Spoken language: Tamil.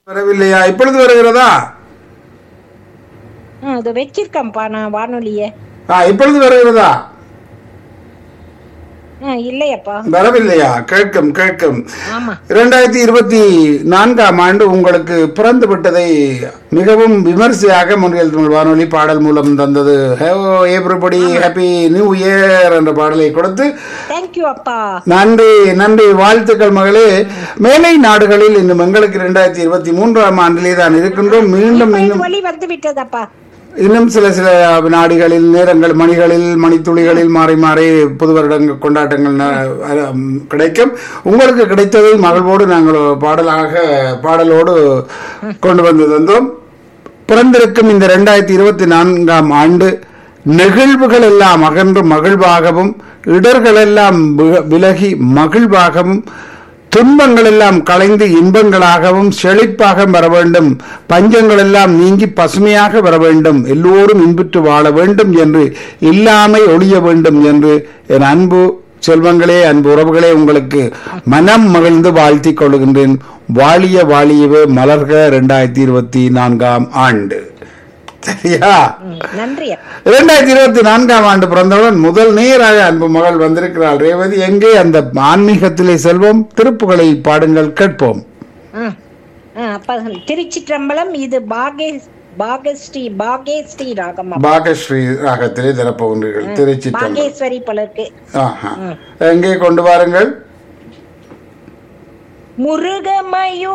வரவில்லையா இப்பொழுது வருகிறதா ம் இது வச்சிருக்கேன்ப்பா நான் வானொலிய ஆ இப்பொழுது வருகிறதா ம் இல்லையப்பா வரவில்லையா கேட்கும் கேட்கும் ஆமா இரண்டாயிரத்தி இருபத்தி நான்காம் ஆண்டு உங்களுக்கு பிறந்து விட்டதை மிகவும் விமர்சையாக முன்னில் தமிழ் வானொலி பாடல் மூலம் தந்தது hello everybody happy new year என்ற பாடலை கொடுத்து தேங்க்யூ அப்பா நன்றி நன்றி வாழ்த்துக்கள் மகளே மேலை நாடுகளில் இன்னும் எங்களுக்கு இரண்டாயிரத்தி இருபத்தி மூன்றாம் ஆண்டிலே தான் இருக்கின்றோம் மீண்டும் இப்ப இது இன்னும் வழி வந்து விட்டதப்பா இன்னும் சில சில நாடுகளில் நேரங்கள் மணிகளில் மணித்துளிகளில் மாறி மாறி புது வருடங்க கொண்டாட்டங்கள் ந- அஹ் கிடைக்கும் உங்களுக்கு கிடைத்ததை மகிழ்வோடு நாங்கள் பாடலாக பாடலோடு கொண்டு வந்து தந்தோம் பிறந்திருக்கும் இந்த ரெண்டாயிரத்தி இருபத்தி நான்காம் ஆண்டு நெகிழ்வுகள் எல்லாம் அகன்று மகிழ்வாகவும் இடர்கள் எல்லாம் வி- விலகி மகிழ்வாகவும் துன்பங்கள் எல்லாம் கலைந்து இன்பங்களாகவும் செழிப்பாக வர வேண்டும் பஞ்சங்கள் எல்லாம் நீங்கி பசுமையாக வர வேண்டும் எல்லோரும் இன்புற்று வாழ வேண்டும் என்று இல்லாமை ஒழிய வேண்டும் என்று என் அன்பு செல்வங்களே அன்பு உறவுகளே உங்களுக்கு மனம் மகிழ்ந்து வாழ்த்திக் கொள்கின்றேன் வாழிய வாழியவே மலர்க இரண்டாயிரத்தி இருபத்தி நான்காம் ஆண்டு சரியா ம், நன்றி அப்பா. இரண்டாயிரத்தி இருபத்தி நான்காம் ஆண்டு பிறந்தவுடன் முதல் நேராக அன்பு மகள் வந்திருக்கிறாள் ரேவதி எங்கே அந்த ஆன்மீகத்திலே செல்வோம் திருப்புகளை பாடுங்கள் கேட்போம் ம், ம், அப்பா திருச்சிற்றம்பலம் இது பாகேஷ் பாகஸ்ரீ பாகேஸ்ரீ ராகம் அப்பா. பாகஸ்ரீ ராகத்திலே திறப்போகிறீர்கள் திருச்சி பாகேஸ்வரி பலருக்கு எங்கே கொண்டு வாருங்கள் முருகமயோ